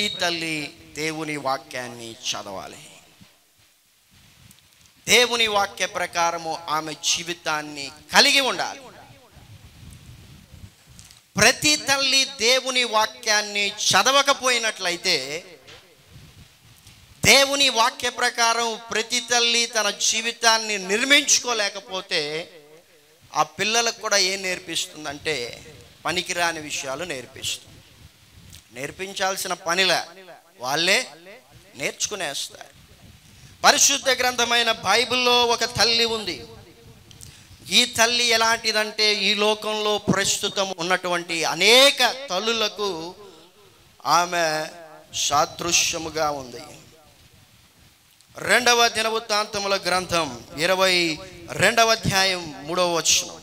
ప్రతి తల్లి దేవుని వాక్యాన్ని చదవాలి దేవుని వాక్య ప్రకారము ఆమె జీవితాన్ని కలిగి ఉండాలి ప్రతి తల్లి దేవుని వాక్యాన్ని చదవకపోయినట్లయితే దేవుని వాక్య ప్రకారం ప్రతి తల్లి తన జీవితాన్ని నిర్మించుకోలేకపోతే ఆ పిల్లలకు కూడా ఏం నేర్పిస్తుందంటే పనికిరాని విషయాలు నేర్పిస్తుంది నేర్పించాల్సిన పనిలే వాళ్ళే నేర్చుకునేస్తారు పరిశుద్ధ గ్రంథమైన బైబిల్లో ఒక తల్లి ఉంది ఈ తల్లి ఎలాంటిదంటే ఈ లోకంలో ప్రస్తుతం ఉన్నటువంటి అనేక తల్లులకు ఆమె సాదృశ్యముగా ఉంది రెండవ దినవృత్తాంతముల గ్రంథం ఇరవై రెండవ అధ్యాయం మూడవ వచనం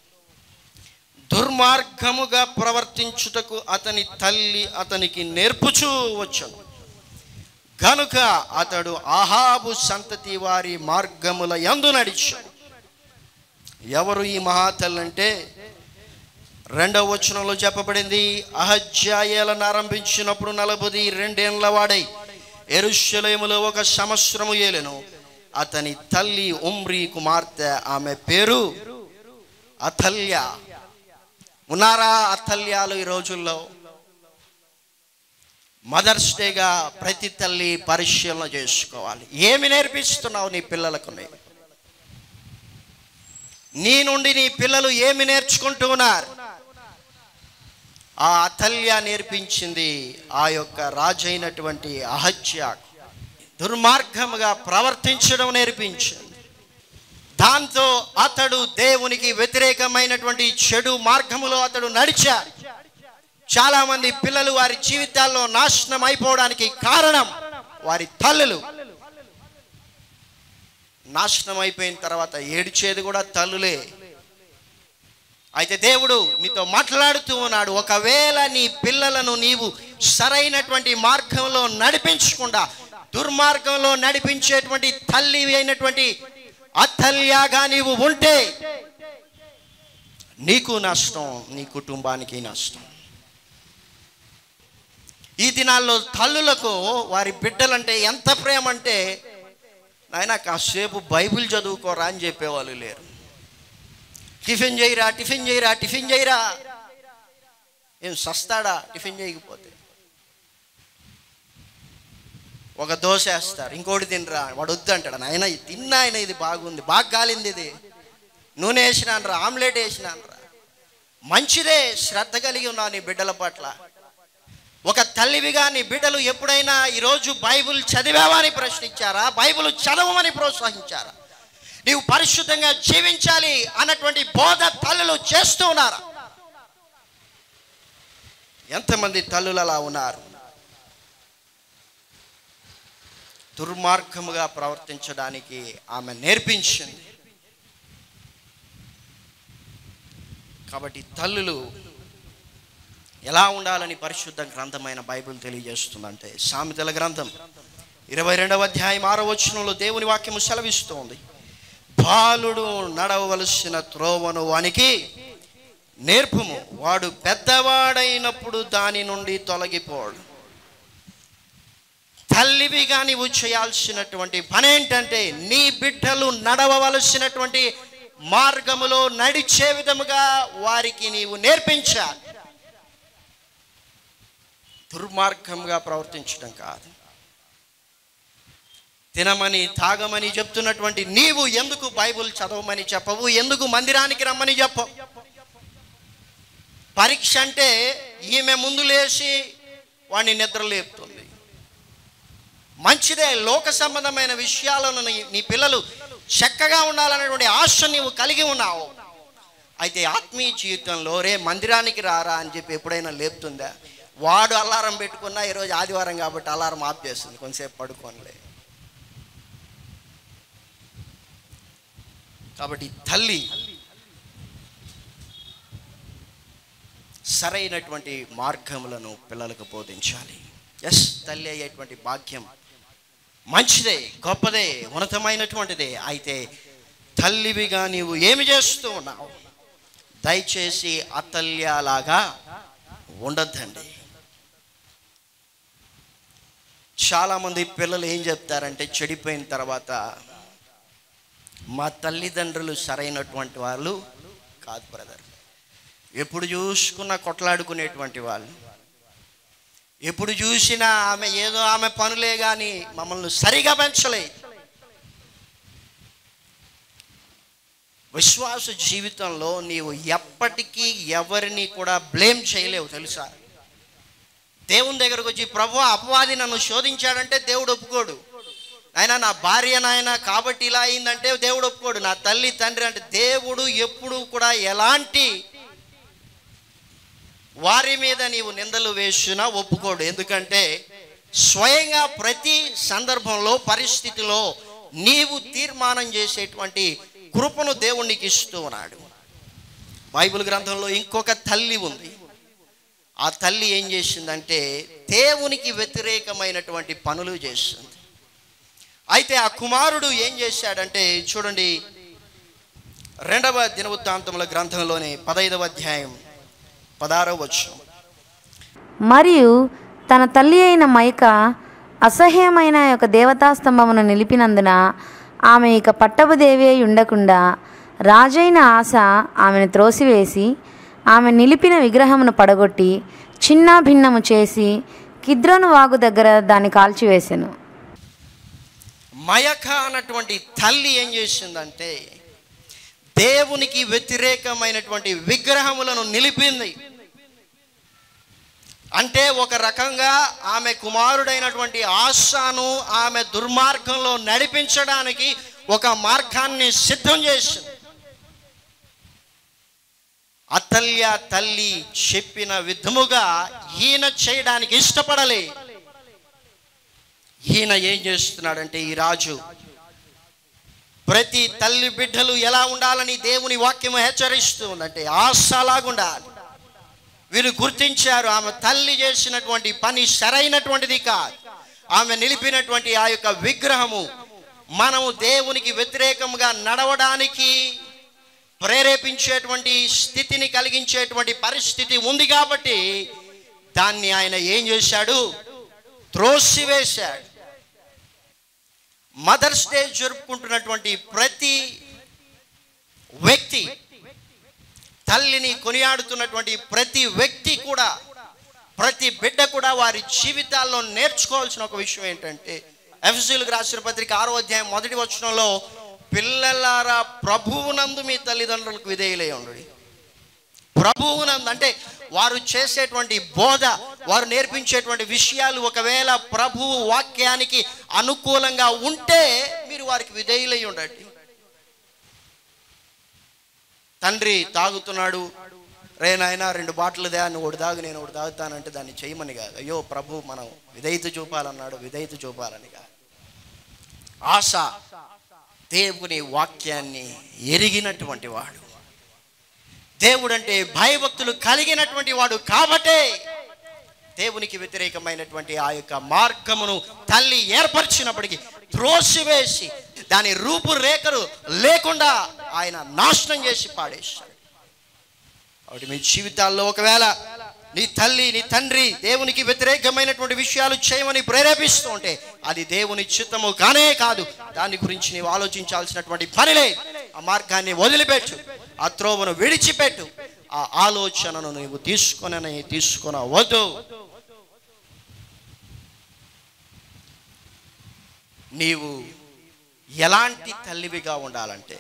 దుర్మార్గముగా ప్రవర్తించుటకు అతని తల్లి అతనికి నేర్పుచూ వచ్చను గనుక అతడు ఆహాబు సంతతి వారి మార్గముల యందు నడిచాడు ఎవరు ఈ మహాతల్లి అంటే రెండవ వచనంలో చెప్పబడింది అహజ్యాయాలను ఆరంభించినప్పుడు నలభది రెండేళ్ల వాడై ఎరుషలేములో ఒక సంవత్సరము ఏలెను అతని తల్లి ఉమ్రి కుమార్తె ఆమె పేరు అథల్య ఉన్నారా అథల్యాలు ఈ రోజుల్లో మదర్స్ డేగా ప్రతి తల్లి పరిశీలన చేసుకోవాలి ఏమి నేర్పిస్తున్నావు నీ పిల్లలకు నీ? నీ నుండి నీ పిల్లలు ఏమి నేర్చుకుంటూ ఉన్నారు ఆ అతల్య నేర్పించింది ఆ యొక్క రాజైనటువంటి అహత్య దుర్మార్గముగా ప్రవర్తించడం నేర్పించింది దాంతో అతడు దేవునికి వ్యతిరేకమైనటువంటి చెడు మార్గములో అతడు నడిచాడు చాలా మంది పిల్లలు వారి జీవితాల్లో నాశనం అయిపోవడానికి కారణం వారి తల్లులు నాశనం అయిపోయిన తర్వాత ఏడ్చేది కూడా తల్లులే అయితే దేవుడు నీతో మాట్లాడుతూ ఉన్నాడు ఒకవేళ నీ పిల్లలను నీవు సరైనటువంటి మార్గంలో నడిపించకుండా దుర్మార్గంలో నడిపించేటువంటి తల్లి అయినటువంటి అతల్యాగా నీవు ఉంటే నీకు నష్టం నీ కుటుంబానికి నష్టం ఈ దినాల్లో తల్లులకు వారి బిడ్డలంటే ఎంత ప్రేమ అంటే నాయన కాసేపు బైబిల్ చదువుకోరా అని చెప్పేవాళ్ళు లేరు టిఫిన్ చేయరా టిఫిన్ చేయరా టిఫిన్ చేయరా ఏం సస్తాడా టిఫిన్ చేయకపోతే ఒక దోశ వేస్తారు ఇంకోటి తినరా వాడు వద్దు అంటాడు నాయన ఇది తిన్నా ఆయన ఇది బాగుంది బాగా కాలింది ఇది నూనె వేసినాను రా ఆమ్లెట్ వేసినాను రా మంచిదే శ్రద్ధ కలిగి ఉన్నావు నీ బిడ్డల పట్ల ఒక తల్లివిగా నీ బిడ్డలు ఎప్పుడైనా ఈరోజు బైబిల్ చదివావా అని ప్రశ్నించారా బైబిల్ చదవమని ప్రోత్సహించారా నీవు పరిశుద్ధంగా జీవించాలి అన్నటువంటి బోధ తల్లులు చేస్తూ ఉన్నారా ఎంతమంది తల్లులు అలా ఉన్నారు దుర్మార్గముగా ప్రవర్తించడానికి ఆమె నేర్పించింది కాబట్టి తల్లులు ఎలా ఉండాలని పరిశుద్ధ గ్రంథమైన బైబిల్ తెలియజేస్తుందంటే సామెతల గ్రంథం ఇరవై రెండవ అధ్యాయం ఆరో వచనంలో దేవుని వాక్యము సెలవిస్తోంది బాలుడు నడవలసిన త్రోవను వానికి నేర్పుము వాడు పెద్దవాడైనప్పుడు దాని నుండి తొలగిపోడు తల్లివిగా నీవు చేయాల్సినటువంటి పని ఏంటంటే నీ బిడ్డలు నడవవలసినటువంటి మార్గములో నడిచే విధముగా వారికి నీవు నేర్పించాలి దుర్మార్గంగా ప్రవర్తించడం కాదు తినమని తాగమని చెప్తున్నటువంటి నీవు ఎందుకు బైబుల్ చదవమని చెప్పవు ఎందుకు మందిరానికి రమ్మని చెప్పవు పరీక్ష అంటే ఈమె ముందు లేచి వాడిని నిద్ర లేపుతుంది మంచిదే లోక సంబంధమైన విషయాలను నీ- నీ పిల్లలు చక్కగా ఉండాలనేటువంటి ఆశ నీవు కలిగి ఉన్నావు అయితే ఆత్మీయ జీవితంలో రే మందిరానికి రారా అని చెప్పి ఎప్పుడైనా లేపుతుందా వాడు అలారం పెట్టుకున్నా ఈరోజు ఆదివారం కాబట్టి అలారం ఆఫ్ చేస్తుంది కొంతసేపు పడుకోనిలే కాబట్టి తల్లి సరైనటువంటి మార్గములను పిల్లలకు బోధించాలి ఎస్ తల్లి అయ్యేటువంటి భాగ్యం మంచిదే గొప్పదే ఉన్నతమైనటువంటిదే అయితే తల్లివిగా నీవు ఏమి చేస్తూ ఉన్నావు దయచేసి అతల్యలాగా ఉండొద్దండి చాలామంది పిల్లలు ఏం చెప్తారంటే చెడిపోయిన తర్వాత మా తల్లిదండ్రులు సరైనటువంటి వాళ్ళు కాదు బ్రదర్ ఎప్పుడు చూసుకున్నా కొట్లాడుకునేటువంటి వాళ్ళు ఎప్పుడు చూసినా ఆమె ఏదో ఆమె పనులే కానీ మమ్మల్ని సరిగా పెంచలే విశ్వాస జీవితంలో నీవు ఎప్పటికీ ఎవరిని కూడా బ్లేమ్ చేయలేవు తెలుసా దేవుని దగ్గరకు వచ్చి ప్రభు అపవాది నన్ను శోధించాడంటే దేవుడు ఒప్పుకోడు ఆయన నా భార్య నాయన కాబట్టి ఇలా అయిందంటే దేవుడు ఒప్పుకోడు నా తల్లి తండ్రి అంటే దేవుడు ఎప్పుడు కూడా ఎలాంటి వారి మీద నీవు నిందలు వేసినా ఒప్పుకోడు ఎందుకంటే స్వయంగా ప్రతి సందర్భంలో పరిస్థితిలో నీవు తీర్మానం చేసేటువంటి కృపను దేవునికి ఇస్తూ ఉన్నాడు బైబిల్ గ్రంథంలో ఇంకొక తల్లి ఉంది ఆ తల్లి ఏం చేసిందంటే దేవునికి వ్యతిరేకమైనటువంటి పనులు చేస్తుంది అయితే ఆ కుమారుడు ఏం చేశాడంటే చూడండి రెండవ దినవృత్తాంతముల గ్రంథంలోని పదైదవ అధ్యాయం పదారవ వచ్చు మరియు తన తల్లి అయిన మైక అసహ్యమైన యొక్క దేవతా స్తంభమును నిలిపినందున ఆమె ఇక పట్టపు దేవి అయి ఉండకుండా రాజైన ఆశ ఆమెను త్రోసివేసి ఆమె నిలిపిన విగ్రహమును పడగొట్టి చిన్న భిన్నము చేసి కిద్రోను వాగు దగ్గర దాన్ని కాల్చివేసెను మయక అన్నటువంటి తల్లి ఏం చేసిందంటే దేవునికి వ్యతిరేకమైనటువంటి విగ్రహములను నిలిపింది అంటే ఒక రకంగా ఆమె కుమారుడైనటువంటి ఆశాను ఆమె దుర్మార్గంలో నడిపించడానికి ఒక మార్గాన్ని సిద్ధం చేసింది అతల్య తల్లి చెప్పిన విధముగా ఈయన చేయడానికి ఇష్టపడలే ఈయన ఏం చేస్తున్నాడంటే ఈ రాజు ప్రతి తల్లి బిడ్డలు ఎలా ఉండాలని దేవుని వాక్యము హెచ్చరిస్తూ ఉందంటే ఆశలాగుండాలి వీరు గుర్తించారు ఆమె తల్లి చేసినటువంటి పని సరైనటువంటిది కాదు ఆమె నిలిపినటువంటి ఆ యొక్క విగ్రహము మనము దేవునికి వ్యతిరేకంగా నడవడానికి ప్రేరేపించేటువంటి స్థితిని కలిగించేటువంటి పరిస్థితి ఉంది కాబట్టి దాన్ని ఆయన ఏం చేశాడు త్రోసివేశాడు మదర్స్ డే జరుపుకుంటున్నటువంటి ప్రతి వ్యక్తి తల్లిని కొనియాడుతున్నటువంటి ప్రతి వ్యక్తి కూడా ప్రతి బిడ్డ కూడా వారి జీవితాల్లో నేర్చుకోవాల్సిన ఒక విషయం ఏంటంటే ఎఫ్సీలకు రాసిన పత్రిక ఆరో అధ్యాయం మొదటి వచనంలో పిల్లలారా ప్రభువునందు మీ తల్లిదండ్రులకు విధేయులై ఉండు ప్రభువునందు అంటే వారు చేసేటువంటి బోధ వారు నేర్పించేటువంటి విషయాలు ఒకవేళ ప్రభువు వాక్యానికి అనుకూలంగా ఉంటే మీరు వారికి విధేయులై ఉండండి తండ్రి తాగుతున్నాడు రే నాయన రెండు బాటిల్ దే నువ్వు ఒకటి తాగు నేను ఒకటి తాగుతానంటే దాన్ని చేయమని కాదు అయ్యో ప్రభు మనం విధేయత చూపాలన్నాడు విధేయత చూపాలని కాదు ఆశ దేవుని వాక్యాన్ని ఎరిగినటువంటి వాడు దేవుడంటే భయభక్తులు కలిగినటువంటి వాడు కాబట్టే దేవునికి వ్యతిరేకమైనటువంటి ఆ యొక్క మార్గమును తల్లి ఏర్పరిచినప్పటికీ త్రోసివేసి దాని రూపురేఖలు లేకుండా ఆయన నాశనం చేసి పాడేశాడు కాబట్టి మీ జీవితాల్లో ఒకవేళ నీ తల్లి నీ తండ్రి దేవునికి వ్యతిరేకమైనటువంటి విషయాలు చేయమని ప్రేరేపిస్తూ ఉంటే అది దేవుని చిత్తము కానే కాదు దాని గురించి నీవు ఆలోచించాల్సినటువంటి పనిలే ఆ మార్గాన్ని వదిలిపెట్టు ఆ త్రోవను విడిచిపెట్టు ఆ ఆలోచనను నీవు తీసుకొనని తీసుకొనవద్దు నీవు ఎలాంటి తల్లివిగా ఉండాలంటే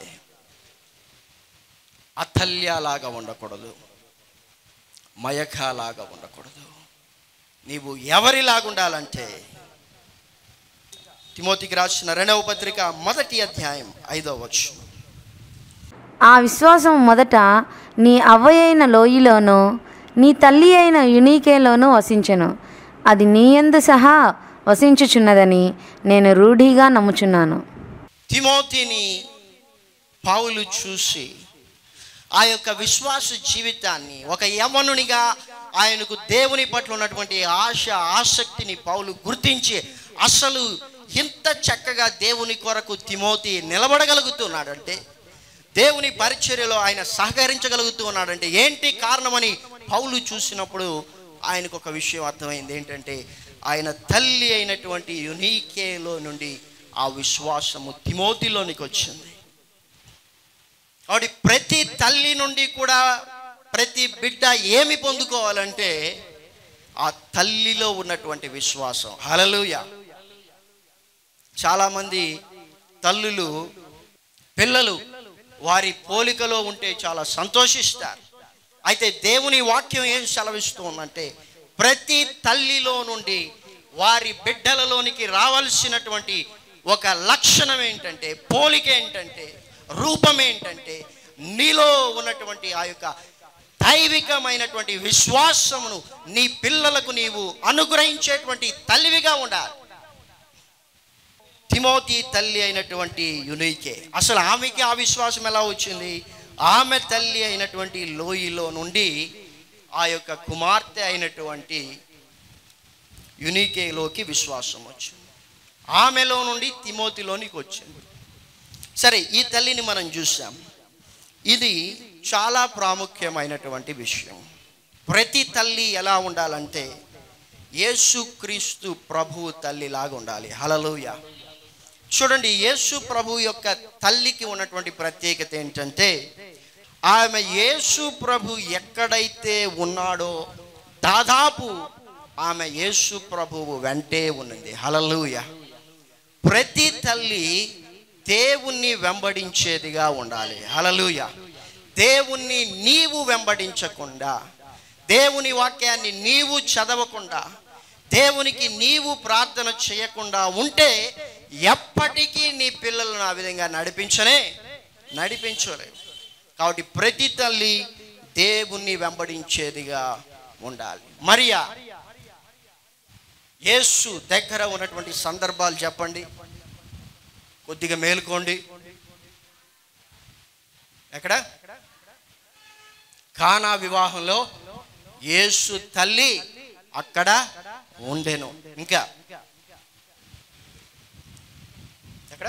అతల్యలాగా ఉండకూడదు మయకాలాగా ఉండకూడదు నీవు ఎవరిలాగా ఉండాలంటే తిమోతికి రాసిన రెండవ పత్రిక మొదటి అధ్యాయం ఐదవ వచ్చు ఆ విశ్వాసం మొదట నీ అవ్వయైన లోయలోనూ నీ తల్లి అయిన యునీకేలోనూ వసించెను అది నీయందు సహా వసించుచున్నదని నేను రూఢిగా నమ్ముచున్నాను తిమోతిని పావులు చూసి ఆ యొక్క విశ్వాస జీవితాన్ని ఒక యవనునిగా ఆయనకు దేవుని పట్ల ఉన్నటువంటి ఆశ ఆసక్తిని పౌలు గుర్తించి అసలు ఇంత చక్కగా దేవుని కొరకు తిమోతి నిలబడగలుగుతున్నాడంటే దేవుని పరిచర్యలో ఆయన సహకరించగలుగుతూ ఉన్నాడంటే ఏంటి కారణమని పౌలు చూసినప్పుడు ఆయనకు ఒక విషయం అర్థమైంది ఏంటంటే ఆయన తల్లి అయినటువంటి యునీకేలో నుండి ఆ విశ్వాసము తిమోతిలోనికి వచ్చింది కాబట్టి ప్రతి తల్లి నుండి కూడా ప్రతి బిడ్డ ఏమి పొందుకోవాలంటే ఆ తల్లిలో ఉన్నటువంటి విశ్వాసం హలలుయ చాలామంది తల్లులు పిల్లలు వారి పోలికలో ఉంటే చాలా సంతోషిస్తారు అయితే దేవుని వాక్యం ఏం సెలవిస్తూ ఉందంటే ప్రతి తల్లిలో నుండి వారి బిడ్డలలోనికి రావాల్సినటువంటి ఒక లక్షణం ఏంటంటే పోలిక ఏంటంటే రూపం ఏంటంటే నీలో ఉన్నటువంటి ఆ యొక్క దైవికమైనటువంటి విశ్వాసమును నీ పిల్లలకు నీవు అనుగ్రహించేటువంటి తల్లివిగా ఉండాలి తిమోతి తల్లి అయినటువంటి యునీకే అసలు ఆమెకి ఆ విశ్వాసం ఎలా వచ్చింది ఆమె తల్లి అయినటువంటి లోయలో నుండి ఆ యొక్క కుమార్తె అయినటువంటి యునీకేలోకి విశ్వాసం వచ్చింది ఆమెలో నుండి తిమోతిలోనికి వచ్చింది సరే ఈ తల్లిని మనం చూసాం ఇది చాలా ప్రాముఖ్యమైనటువంటి విషయం ప్రతి తల్లి ఎలా ఉండాలంటే యేసుక్రీస్తు ప్రభు తల్లిలాగా ఉండాలి హలలుయ చూడండి యేసు ప్రభు యొక్క తల్లికి ఉన్నటువంటి ప్రత్యేకత ఏంటంటే ఆమె యేసు ప్రభు ఎక్కడైతే ఉన్నాడో దాదాపు ఆమె యేసు ప్రభువు వెంటే ఉన్నది హలలుయ ప్రతి తల్లి దేవుణ్ణి వెంబడించేదిగా ఉండాలి హలలుయ దేవుణ్ణి నీవు వెంబడించకుండా దేవుని వాక్యాన్ని నీవు చదవకుండా దేవునికి నీవు ప్రార్థన చేయకుండా ఉంటే ఎప్పటికీ నీ పిల్లలను ఆ విధంగా నడిపించనే నడిపించలేవు కాబట్టి ప్రతి తల్లి దేవుణ్ణి వెంబడించేదిగా ఉండాలి మరియా యేసు దగ్గర ఉన్నటువంటి సందర్భాలు చెప్పండి కొద్దిగా మేలుకోండి ఎక్కడ కానా వివాహంలో యేసు తల్లి అక్కడ ఉండెను ఇంకా ఎక్కడ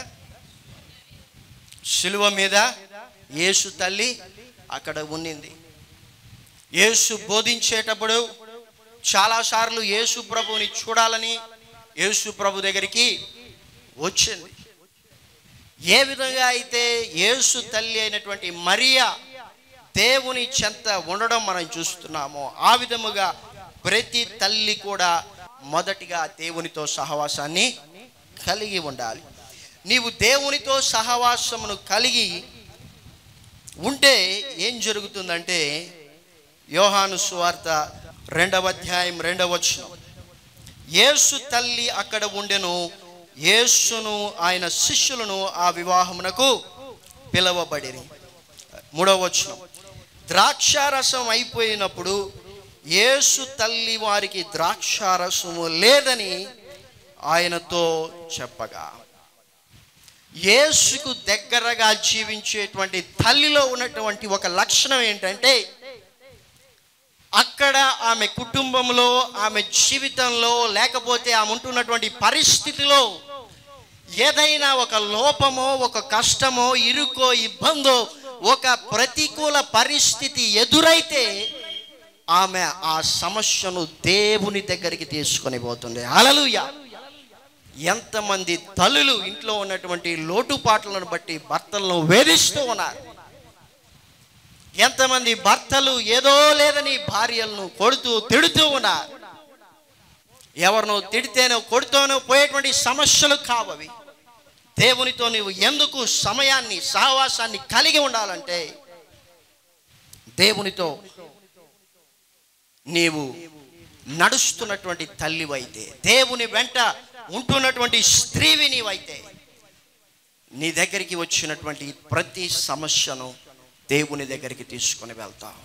శిలువ మీద యేసు తల్లి అక్కడ ఉండింది యేసు బోధించేటప్పుడు చాలాసార్లు యేసు ప్రభువుని చూడాలని యేసు ప్రభు దగ్గరికి వచ్చింది ఏ విధంగా అయితే యేసు తల్లి అయినటువంటి మరియా దేవుని చెంత ఉండడం మనం చూస్తున్నామో ఆ విధముగా ప్రతి తల్లి కూడా మొదటిగా దేవునితో సహవాసాన్ని కలిగి ఉండాలి నీవు దేవునితో సహవాసమును కలిగి ఉంటే ఏం జరుగుతుందంటే యోహాను సువార్త రెండవ అధ్యాయం రెండవ వచనం యేసు తల్లి అక్కడ ఉండెను యేసును ఆయన శిష్యులను ఆ వివాహమునకు పిలవబడిరి మూడవ వచనం ద్రాక్షారసం అయిపోయినప్పుడు యేసు తల్లి వారికి ద్రాక్షారసము లేదని ఆయనతో చెప్పగా యేసుకు దగ్గరగా జీవించేటువంటి తల్లిలో ఉన్నటువంటి ఒక లక్షణం ఏంటంటే అక్కడ ఆమె కుటుంబంలో ఆమె జీవితంలో లేకపోతే ఆమె ఉంటున్నటువంటి పరిస్థితిలో ఏదైనా ఒక లోపమో ఒక కష్టమో ఇరుకో ఇబ్బందో ఒక ప్రతికూల పరిస్థితి ఎదురైతే ఆమె ఆ సమస్యను దేవుని దగ్గరికి తీసుకొని పోతుంది అలలుయ ఎంతమంది తల్లులు ఇంట్లో ఉన్నటువంటి లోటుపాట్లను బట్టి భర్తలను వేధిస్తూ ఉన్నారు ఎంతమంది భర్తలు ఏదో లేదని భార్యలను కొడుతూ తిడుతూ ఉన్నారు ఎవరినో తిడితేనో కొడుతూనో పోయేటువంటి సమస్యలు కావవి దేవునితో నీవు ఎందుకు సమయాన్ని సహవాసాన్ని కలిగి ఉండాలంటే దేవునితో నీవు నడుస్తున్నటువంటి తల్లివైతే దేవుని వెంట ఉంటున్నటువంటి స్త్రీవి నీవైతే నీ దగ్గరికి వచ్చినటువంటి ప్రతి సమస్యను దేవుని దగ్గరికి తీసుకొని వెళ్తావు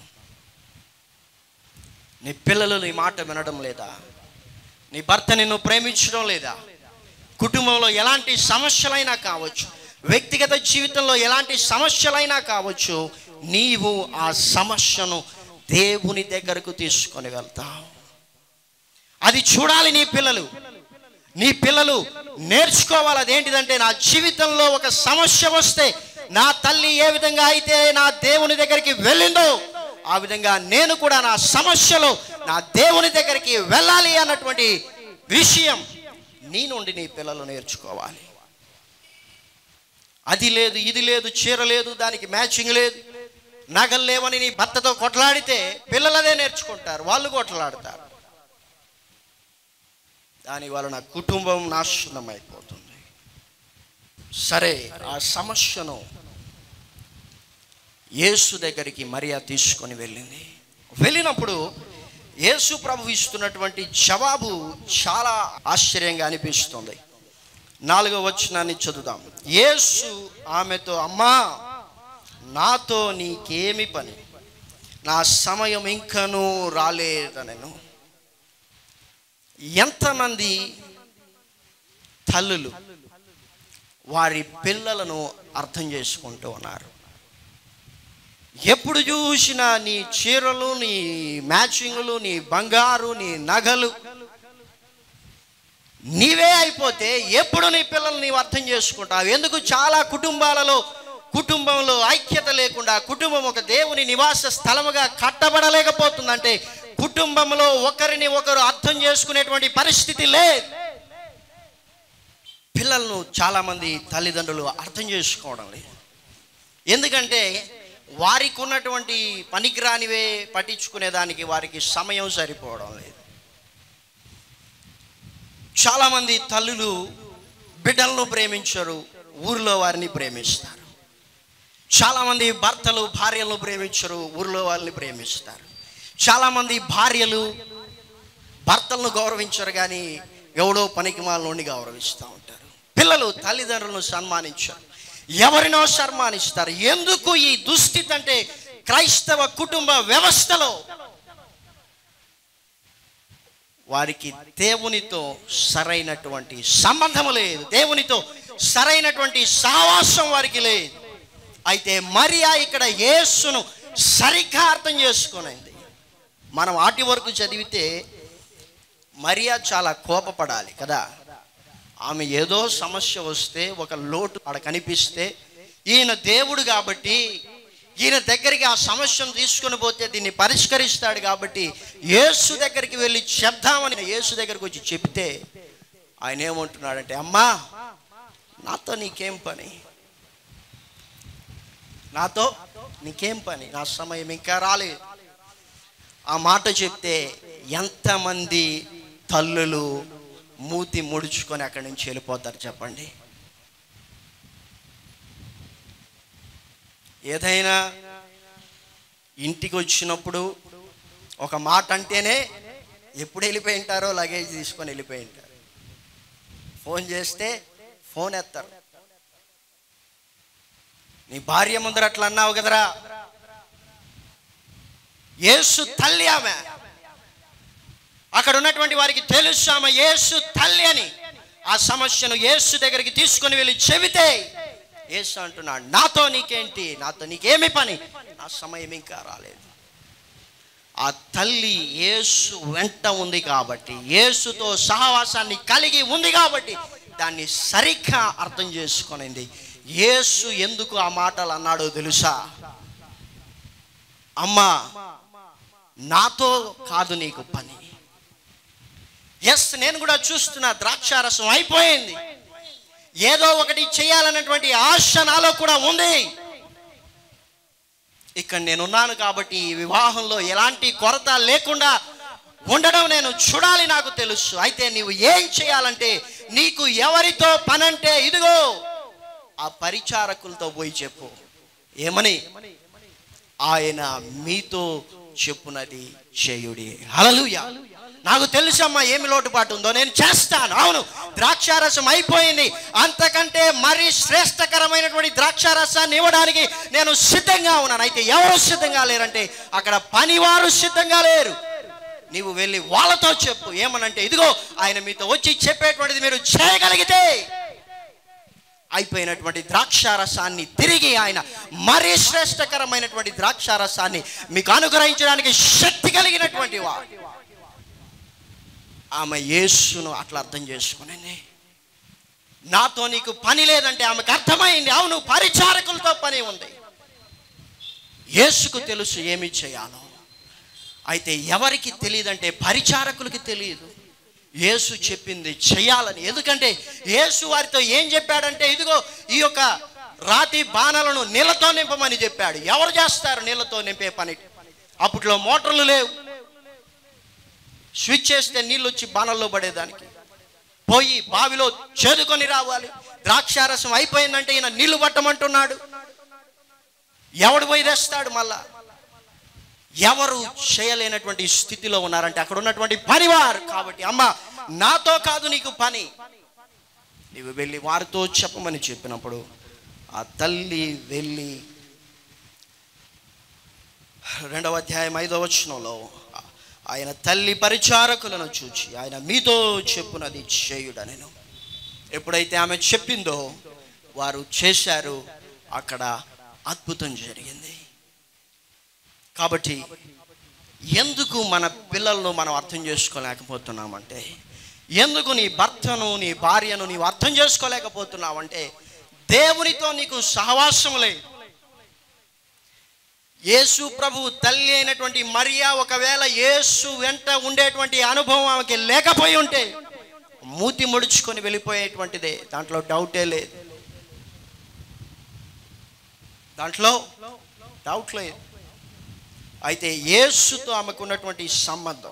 నీ పిల్లలు నీ మాట వినడం లేదా నీ భర్త నిన్ను ప్రేమించడం లేదా కుటుంబంలో ఎలాంటి సమస్యలైనా కావచ్చు వ్యక్తిగత జీవితంలో ఎలాంటి సమస్యలైనా కావచ్చు నీవు ఆ సమస్యను దేవుని దగ్గరకు తీసుకొని వెళ్తావు అది చూడాలి నీ పిల్లలు నీ పిల్లలు నేర్చుకోవాలి అదేంటిదంటే నా జీవితంలో ఒక సమస్య వస్తే నా తల్లి ఏ విధంగా అయితే నా దేవుని దగ్గరికి వెళ్ళిందో ఆ విధంగా నేను కూడా నా సమస్యలో నా దేవుని దగ్గరికి వెళ్ళాలి అన్నటువంటి విషయం నీ నుండి నీ పిల్లలు నేర్చుకోవాలి అది లేదు ఇది లేదు చీర లేదు దానికి మ్యాచింగ్ లేదు నగలు లేవని నీ భర్తతో కొట్లాడితే పిల్లలు అదే నేర్చుకుంటారు వాళ్ళు కొట్లాడతారు దాని వలన కుటుంబం నాశనం అయిపోతుంది సరే ఆ సమస్యను యేసు దగ్గరికి మరియా తీసుకొని వెళ్ళింది వెళ్ళినప్పుడు యేసు ప్రభు ఇస్తున్నటువంటి జవాబు చాలా ఆశ్చర్యంగా అనిపిస్తుంది నాలుగో వచనాన్ని చదువుదాం యేసు ఆమెతో అమ్మా నాతో నీకేమి పని నా సమయం ఇంకనూ రాలేదనను ఎంతమంది తల్లులు వారి పిల్లలను అర్థం చేసుకుంటూ ఉన్నారు ఎప్పుడు చూసినా నీ చీరలు నీ మ్యాచింగ్లు నీ బంగారు నీ నగలు నీవే అయిపోతే ఎప్పుడు నీ పిల్లల్ని నీవు అర్థం చేసుకుంటావు ఎందుకు చాలా కుటుంబాలలో కుటుంబంలో ఐక్యత లేకుండా కుటుంబం ఒక దేవుని నివాస స్థలముగా కట్టబడలేకపోతుందంటే కుటుంబంలో ఒకరిని ఒకరు అర్థం చేసుకునేటువంటి పరిస్థితి లేదు పిల్లలను చాలామంది తల్లిదండ్రులు అర్థం చేసుకోవడం లేదు ఎందుకంటే వారికి ఉన్నటువంటి పనికిరానివే పట్టించుకునేదానికి వారికి సమయం సరిపోవడం లేదు చాలామంది తల్లులు బిడ్డలను ప్రేమించరు ఊరిలో వారిని ప్రేమిస్తారు చాలామంది భర్తలు భార్యలను ప్రేమించరు ఊరిలో వారిని ప్రేమిస్తారు చాలామంది భార్యలు భర్తలను గౌరవించరు కానీ ఎవడో పనికి నుండి గౌరవిస్తూ ఉంటారు పిల్లలు తల్లిదండ్రులను సన్మానించారు ఎవరినో సన్మానిస్తారు ఎందుకు ఈ దుస్థితి అంటే క్రైస్తవ కుటుంబ వ్యవస్థలో వారికి దేవునితో సరైనటువంటి సంబంధము లేదు దేవునితో సరైనటువంటి సావాసం వారికి లేదు అయితే మరియా ఇక్కడ యేసును సరిగ్గా అర్థం చేసుకునింది మనం ఆటి వరకు చదివితే మరియా చాలా కోపపడాలి కదా ఆమె ఏదో సమస్య వస్తే ఒక లోటు అక్కడ కనిపిస్తే ఈయన దేవుడు కాబట్టి ఈయన దగ్గరికి ఆ సమస్యను తీసుకొని పోతే దీన్ని పరిష్కరిస్తాడు కాబట్టి యేసు దగ్గరికి వెళ్ళి చెప్దామని యేసు దగ్గరికి వచ్చి చెప్తే ఆయన ఏమంటున్నాడంటే అమ్మా నాతో నీకేం పని నాతో నీకేం పని నా సమయం ఇంకా రాలేదు ఆ మాట చెప్తే ఎంతమంది తల్లులు మూతి ముడుచుకొని అక్కడి నుంచి వెళ్ళిపోతారు చెప్పండి ఏదైనా ఇంటికి వచ్చినప్పుడు ఒక మాట అంటేనే ఎప్పుడు వెళ్ళిపోయి ఉంటారో లగేజ్ తీసుకొని వెళ్ళిపోయి ఉంటారు ఫోన్ చేస్తే ఫోన్ ఎత్తారు నీ భార్య ముందర అట్లా అన్నావు కదరా యేసు తల్లి ఆమె అక్కడ ఉన్నటువంటి వారికి తెలుసు ఆమె యేసు తల్లి అని ఆ సమస్యను యేసు దగ్గరికి తీసుకొని వెళ్ళి చెబితే యేసు అంటున్నాడు నాతో నీకేంటి నాతో నీకేమి పని నా సమయం ఇంకా రాలేదు ఆ తల్లి యేసు వెంట ఉంది కాబట్టి యేసుతో సహవాసాన్ని కలిగి ఉంది కాబట్టి దాన్ని సరిగ్గా అర్థం చేసుకొనింది యేసు ఎందుకు ఆ మాటలు అన్నాడో తెలుసా అమ్మా నాతో కాదు నీకు పని ఎస్ నేను కూడా చూస్తున్నా ద్రాక్షారసం అయిపోయింది ఏదో ఒకటి చేయాలన్నటువంటి ఆశ నాలో కూడా ఉంది ఇక్కడ నేనున్నాను కాబట్టి ఈ వివాహంలో ఎలాంటి కొరత లేకుండా ఉండడం నేను చూడాలి నాకు తెలుసు అయితే నీవు ఏం చేయాలంటే నీకు ఎవరితో పనంటే ఇదిగో ఆ పరిచారకులతో పోయి చెప్పు ఏమని ఆయన మీతో చెప్పునది చేయుడి హల్లెలూయా నాకు తెలుసమ్మా ఏమి లోటుపాటు ఉందో నేను చేస్తాను అవును ద్రాక్షారసం అయిపోయింది అంతకంటే మరీ శ్రేష్టకరమైనటువంటి ద్రాక్షారసాన్ని ఇవ్వడానికి నేను సిద్ధంగా ఉన్నాను అయితే ఎవరు సిద్ధంగా లేరంటే అక్కడ పనివారు సిద్ధంగా లేరు నీవు వెళ్ళి వాళ్ళతో చెప్పు ఏమనంటే ఇదిగో ఆయన మీతో వచ్చి చెప్పేటువంటిది మీరు చేయగలిగితే అయిపోయినటువంటి ద్రాక్షారసాన్ని తిరిగి ఆయన మరీ శ్రేష్టకరమైనటువంటి ద్రాక్షారసాన్ని మీకు అనుగ్రహించడానికి శక్తి కలిగినటువంటి వాడు ఆమె యేసును అట్లా అర్థం చేసుకునండి నాతో నీకు పని లేదంటే ఆమెకు అర్థమైంది అవును పరిచారకులతో పని ఉంది యేసుకు తెలుసు ఏమి చేయాలో అయితే ఎవరికి తెలియదంటే పరిచారకులకి తెలియదు యేసు చెప్పింది చేయాలని ఎందుకంటే యేసు వారితో ఏం చెప్పాడంటే ఇదిగో ఈ యొక్క రాతి బాణలను నీళ్ళతో నింపమని చెప్పాడు ఎవరు చేస్తారు నీళ్ళతో నింపే పని అప్పట్లో మోటార్లు లేవు స్విచ్ చేస్తే నీళ్ళు వచ్చి బాణల్లో పడేదానికి పోయి బావిలో చేదుకొని రావాలి ద్రాక్షారసం అయిపోయిందంటే ఈయన నీళ్లు పట్టమంటున్నాడు ఎవడు పోయి తెస్తాడు మళ్ళా ఎవరు చేయలేనటువంటి స్థితిలో ఉన్నారంటే అక్కడ ఉన్నటువంటి పనివారు కాబట్టి అమ్మ నాతో కాదు నీకు పని నీవు వెళ్ళి వారితో చెప్పమని చెప్పినప్పుడు ఆ తల్లి వెళ్ళి రెండవ అధ్యాయం ఐదవ వచనంలో ఆయన తల్లి పరిచారకులను చూచి ఆయన మీతో చెప్పునది చేయుడనెను ఎప్పుడైతే ఆమె చెప్పిందో వారు చేశారు అక్కడ అద్భుతం జరిగింది కాబట్టి ఎందుకు మన పిల్లలను మనం అర్థం చేసుకోలేకపోతున్నామంటే ఎందుకు నీ భర్తను నీ భార్యను నీవు అర్థం చేసుకోలేకపోతున్నావంటే దేవునితో నీకు సహవాసం లేదు యేసు ప్రభు తల్లి అయినటువంటి మరియా ఒకవేళ యేసు వెంట ఉండేటువంటి అనుభవం ఆమెకి లేకపోయి ఉంటే మూతి ముడుచుకొని వెళ్ళిపోయేటువంటిదే దాంట్లో డౌటే లేదు దాంట్లో డౌట్ లేదు అయితే యేసుతో ఆమెకు ఉన్నటువంటి సంబంధం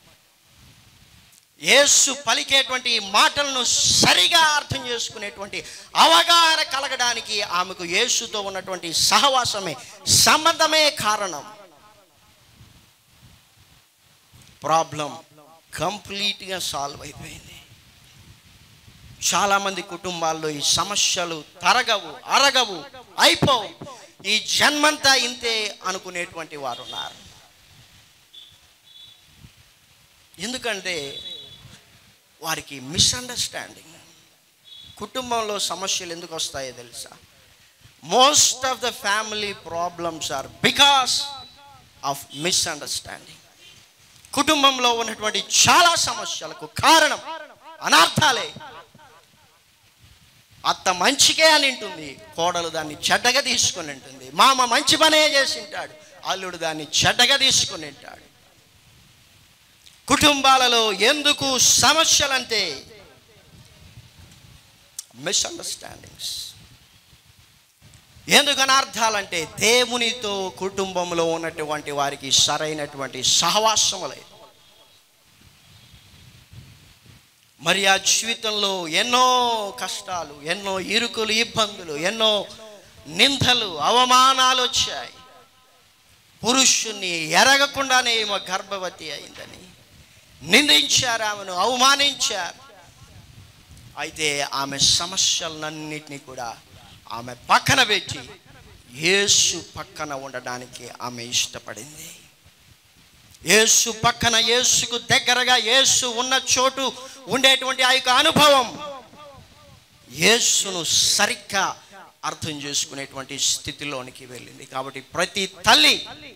యేసు పలికేటువంటి మాటలను సరిగా అర్థం చేసుకునేటువంటి అవగాహన కలగడానికి ఆమెకు యేసుతో ఉన్నటువంటి సహవాసమే సంబంధమే కారణం ప్రాబ్లం కంప్లీట్గా సాల్వ్ అయిపోయింది చాలామంది కుటుంబాల్లో ఈ సమస్యలు తరగవు అరగవు అయిపోవు ఈ జన్మంతా ఇంతే అనుకునేటువంటి వారు ఉన్నారు ఎందుకంటే వారికి మిస్అండర్స్టాండింగ్ కుటుంబంలో సమస్యలు ఎందుకు వస్తాయో తెలుసా most of the family problems are because of misunderstanding కుటుంబంలో ఉన్నటువంటి చాలా సమస్యలకు కారణం అనర్థాలే అత్త మంచికే అని ఉంటుంది కోడలు దాన్ని చెడ్డగా తీసుకుని ఉంటుంది మామ మంచి పనే చేసి ఉంటాడు అల్లుడు దాన్ని చెడ్డగా తీసుకుని ఉంటాడు కుటుంబాలలో ఎందుకు సమస్యలంటే మిస్అండర్స్టాండింగ్స్ ఎందుకు అనర్థాలంటే దేవునితో కుటుంబంలో ఉన్నటువంటి వారికి సరైనటువంటి సహవాసం లేదు మరి ఆ జీవితంలో ఎన్నో కష్టాలు ఎన్నో ఇరుకులు ఇబ్బందులు ఎన్నో నిందలు అవమానాలు వచ్చాయి పురుషుణ్ణి ఎరగకుండానే ఈమె గర్భవతి అయిందని నిందించారు ఆమెను అవమానించారు అయితే ఆమె సమస్యలన్నింటినీ కూడా ఆమె పక్కన పెట్టి యేసు పక్కన ఉండడానికి ఆమె ఇష్టపడింది యేసు పక్కన యేసుకు దగ్గరగా యేసు ఉన్న చోటు ఉండేటువంటి ఆ యొక్క అనుభవం యేసును సరిగ్గా అర్థం చేసుకునేటువంటి స్థితిలోనికి వెళ్ళింది కాబట్టి ప్రతి తల్లి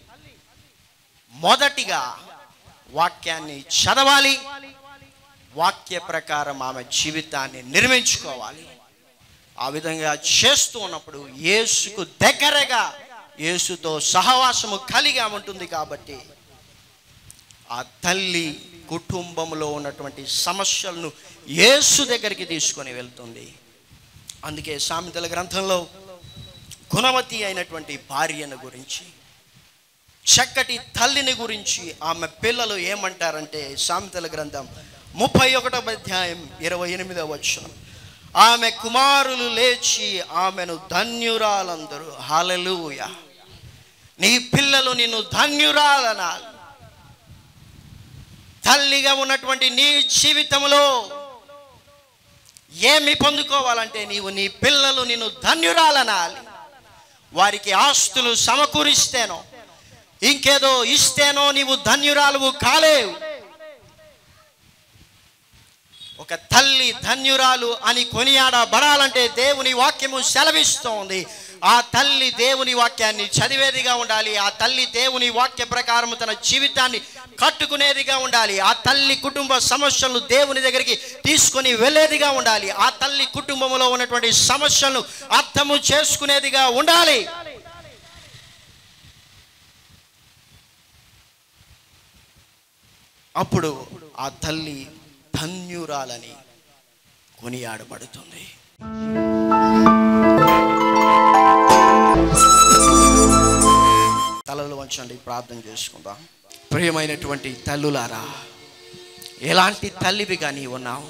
మొదటిగా వాక్యాన్ని చదవాలి వాక్య ప్రకారం ఆమె జీవితాన్ని నిర్మించుకోవాలి ఆ విధంగా చేస్తూ ఉన్నప్పుడు యేసుకు దగ్గరగా యేసుతో సహవాసము కలిగి ఆమె ఉంటుంది కాబట్టి ఆ తల్లి కుటుంబంలో ఉన్నటువంటి సమస్యలను యేసు దగ్గరికి తీసుకొని వెళ్తుంది అందుకే సామెతల గ్రంథంలో గుణవతి అయినటువంటి భార్యను గురించి చక్కటి తల్లిని గురించి ఆమె పిల్లలు ఏమంటారంటే సామెతల గ్రంథం ముప్పై ఒకటో అధ్యాయం ఇరవై ఎనిమిదవ వచనం ఆమె కుమారులు లేచి ఆమెను ధన్యురాలందరూ హాలెలూయ నీ పిల్లలు నిన్ను ధన్యురాలనాలి తల్లిగా ఉన్నటువంటి నీ జీవితంలో ఏమి పొందుకోవాలంటే నీవు నీ పిల్లలు నిన్ను ధన్యురాలనాలి వారికి ఆస్తులు సమకూరిస్తేనో ఇంకేదో ఇస్తేనో నీవు ధన్యురాలువు కాలేవు ఒక తల్లి ధన్యురాలు అని కొనియాడబడాలంటే దేవుని వాక్యము సెలవిస్తోంది ఆ తల్లి దేవుని వాక్యాన్ని చదివేదిగా ఉండాలి ఆ తల్లి దేవుని వాక్య ప్రకారం తన జీవితాన్ని కట్టుకునేదిగా ఉండాలి ఆ తల్లి కుటుంబ సమస్యలను దేవుని దగ్గరికి తీసుకొని వెళ్ళేదిగా ఉండాలి ఆ తల్లి కుటుంబంలో ఉన్నటువంటి సమస్యలను అర్థము చేసుకునేదిగా ఉండాలి అప్పుడు ఆ తల్లి ధన్యురాలని కొనియాడబడుతుంది తలలు వంచండి ప్రార్థన చేసుకుందాం ప్రియమైనటువంటి తల్లులారా ఎలాంటి తల్లివిగా నీ ఉన్నావు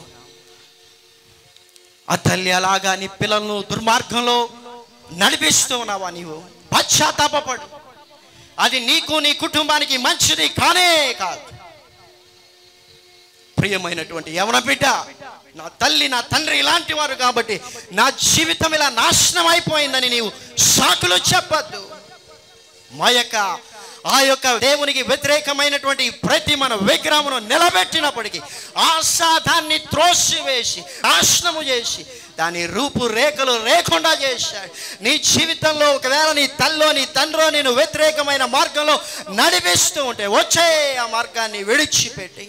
ఆ తల్లి అలాగా నీ పిల్లలను దుర్మార్గంలో నడిపిస్తూ ఉన్నావా నీవు పశ్చాత్తాపడు అది నీకు నీ కుటుంబానికి మంచిది కానే కాదు ప్రియమైనటువంటి యవన బిడ్డ నా తల్లి నా తండ్రి ఇలాంటి వారు కాబట్టి నా జీవితం ఇలా నాశనం అయిపోయిందని నీవు సాకులు చెప్పద్దు మా యొక్క ఆ యొక్క దేవునికి వ్యతిరేకమైనటువంటి ప్రతి మన విగ్రహమును నిలబెట్టినప్పటికీ ఆశాదాన్ని త్రోసివేసి నాశనము చేసి దాని రూపురేఖలు లేకుండా చేశాడు నీ జీవితంలో ఒకవేళ నీ తల్లో నీ తండ్రో నేను వ్యతిరేకమైన మార్గంలో నడిపిస్తూ ఉంటే వచ్చే ఆ మార్గాన్ని విడిచిపెట్టి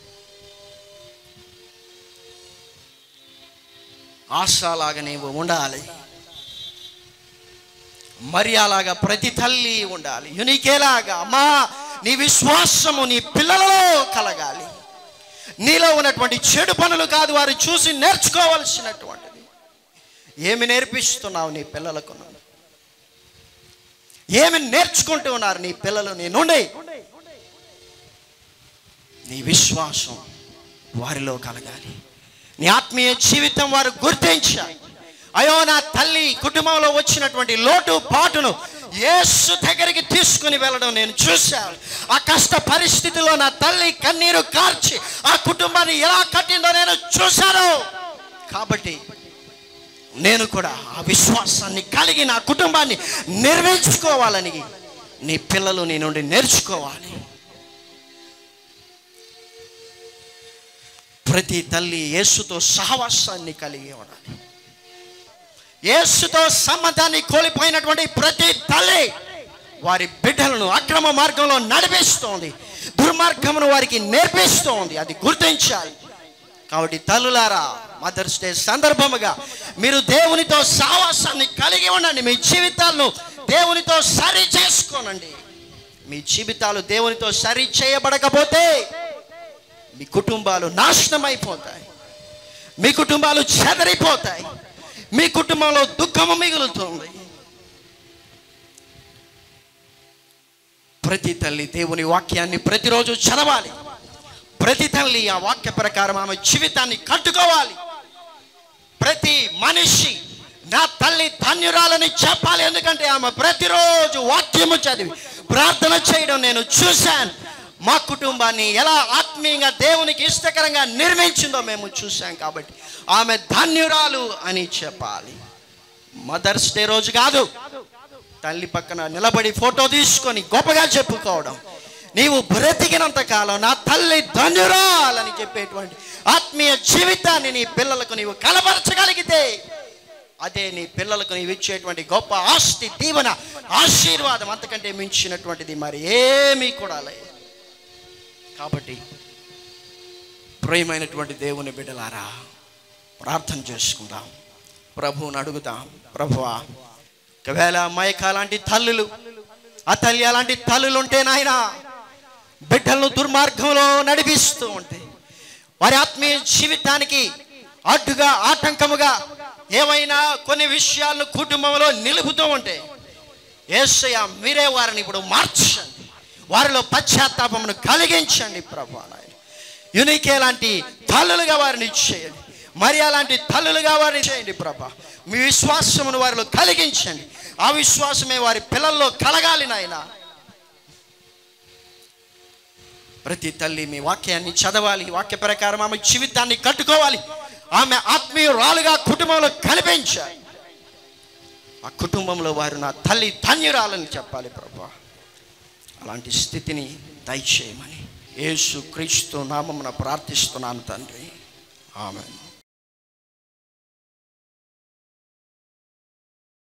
ఆశలాగా నీవు ఉండాలి మరి అలాగా ప్రతి తల్లి ఉండాలి యునికేలాగా అమ్మా నీ విశ్వాసము నీ పిల్లలలో కలగాలి నీలో ఉన్నటువంటి చెడు పనులు కాదు వారు చూసి నేర్చుకోవలసినటువంటిది ఏమి నేర్పిస్తున్నావు నీ పిల్లలకు నువ్వు? ఏమి నేర్చుకుంటూ ఉన్నారు నీ పిల్లలు నీ నుండి నీ విశ్వాసం వారిలో కలగాలి నీ ఆత్మీయ జీవితం వారు గుర్తించాలి అయ్యో నా తల్లి కుటుంబంలో వచ్చినటువంటి లోటు పాటును యేసు దగ్గరికి తీసుకుని వెళ్ళడం నేను చూశాను ఆ కష్ట పరిస్థితిలో నా తల్లి కన్నీరు కార్చి ఆ కుటుంబాన్ని ఎలా కట్టిందో నేను చూశాను కాబట్టి నేను కూడా ఆ విశ్వాసాన్ని కలిగి నా కుటుంబాన్ని నిర్మించుకోవాలని నీ పిల్లలు నీ నుండి నేర్చుకోవాలి ప్రతి తల్లి యేసుతో సహవాసాన్ని కలిగి ఉండాలి యేసుతో సంబంధాన్ని కోల్పోయినటువంటి ప్రతి తల్లి వారి బిడ్డలను అక్రమ మార్గంలో నడిపిస్తోంది దుర్మార్గమును వారికి నేర్పిస్తోంది అది గుర్తించాలి కాబట్టి తల్లులారా మదర్స్ డే సందర్భముగా మీరు దేవునితో సావాసాన్ని కలిగి ఉండండి మీ జీవితాలను దేవునితో సరి చేసుకోనండి మీ జీవితాలు దేవునితో సరి చేయబడకపోతే మీ కుటుంబాలు నాశనం అయిపోతాయి మీ కుటుంబాలు చెదరిపోతాయి మీ కుటుంబంలో దుఃఖము మిగులుతుంది ప్రతి తల్లి దేవుని వాక్యాన్ని ప్రతిరోజు చదవాలి ప్రతి తల్లి ఆ వాక్య ప్రకారం ఆమె జీవితాన్ని కట్టుకోవాలి ప్రతి మనిషి నా తల్లి ధన్యురాలని చెప్పాలి ఎందుకంటే ఆమె ప్రతిరోజు వాక్యము చదివి ప్రార్థన చేయడం నేను చూశాను మా కుటుంబాన్ని ఎలా ఆత్మీయంగా దేవునికి ఇష్టకరంగా నిర్మించిందో మేము చూసాం కాబట్టి ఆమె ధన్యురాలు అని చెప్పాలి మదర్స్ డే రోజు కాదు తల్లి పక్కన నిలబడి ఫోటో తీసుకొని గొప్పగా చెప్పుకోవడం నీవు బ్రతికినంత కాలం నా తల్లి ధన్యురాలని చెప్పేటువంటి ఆత్మీయ జీవితాన్ని నీ పిల్లలకు నీవు కలపరచగలిగితే అదే నీ పిల్లలకు నీవు ఇచ్చేటువంటి గొప్ప ఆస్తి దీవెన ఆశీర్వాదం అంతకంటే మించినటువంటిది మరి ఏమీ కూడా లేదు కాబట్టి ప్రియమైనటువంటి దేవుని బిడ్డలారా ప్రార్థన చేసుకుందాం ప్రభువుని అడుగుదాం ప్రభువా ఒకవేళ మైక లాంటి తల్లులు ఆ తల్లి అలాంటి తల్లులు ఉంటే నాయన బిడ్డలను దుర్మార్గంలో నడిపిస్తూ ఉంటే వారి ఆత్మీయ జీవితానికి అడ్డుగా ఆటంకముగా ఏమైనా కొన్ని విషయాలను కుటుంబంలో నిలుపుతూ ఉంటే ఏసయ్య మీరే వారిని ఇప్పుడు మార్చండి వారిలో పశ్చాత్తాపమును కలిగించండి ప్రభు నాయన యునికే లాంటి తల్లులుగా వారిని చేయండి మరి అలాంటి తల్లులుగా వారిని చేయండి ప్రభా మీ విశ్వాసమును వారిలో కలిగించండి ఆ విశ్వాసమే వారి పిల్లల్లో కలగాలి నాయన ప్రతి తల్లి మీ వాక్యాన్ని చదవాలి వాక్య ప్రకారం ఆమె జీవితాన్ని కట్టుకోవాలి ఆమె ఆత్మీయురాలుగా కుటుంబంలో కనిపించాలి ఆ కుటుంబంలో వారు నా తల్లి ధన్యురాలని చెప్పాలి ప్రభా అలాంటి స్థితిని దయచేయమని యేసు క్రీస్తు నామమున ప్రార్థిస్తున్నాను తండ్రి ఆమెను